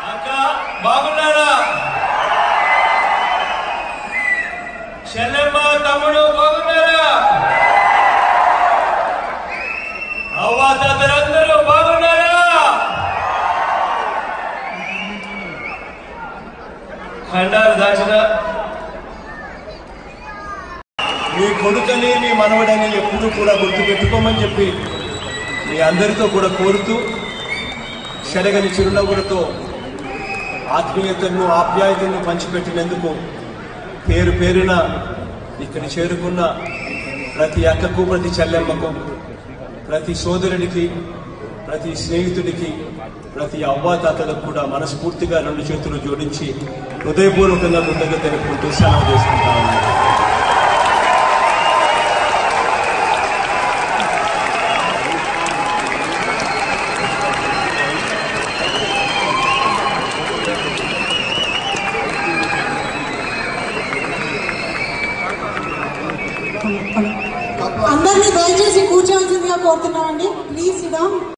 అక్క బాగున్నారా చెల్లెమ్మ తమ్ముడు బాగున్నారా అవ్వా తాతలందరూ బాగున్నారా ఖండాలు దాచిన మీ కొడుకని మీ మనవడని ఎప్పుడు కూడా గుర్తు పెట్టుకోమని చెప్పి మీ అందరితో కూడా కోరుతూ శరగని చిరునవ్వులతో ఆత్మీయతను ఆప్యాయతను పంచిపెట్టినందుకు పేరు పేరున ఇక్కడ చేరుకున్న ప్రతి అక్కకు ప్రతి చెల్లెమ్మకు ప్రతి సోదరుడికి ప్రతి స్నేహితుడికి ప్రతి అవ్వాతాతలకు కూడా మనస్ఫూర్తిగా రెండు చేతులు జోడించి హృదయపూర్వకంగా ముందుగా తెలుపుకుంటూ సెలవు చేసుకుంటా ఉన్నాను అందరినీ దయచేసి కూర్చోవలసిందిగా కోరుతున్నామండి ప్లీజ్ సిడా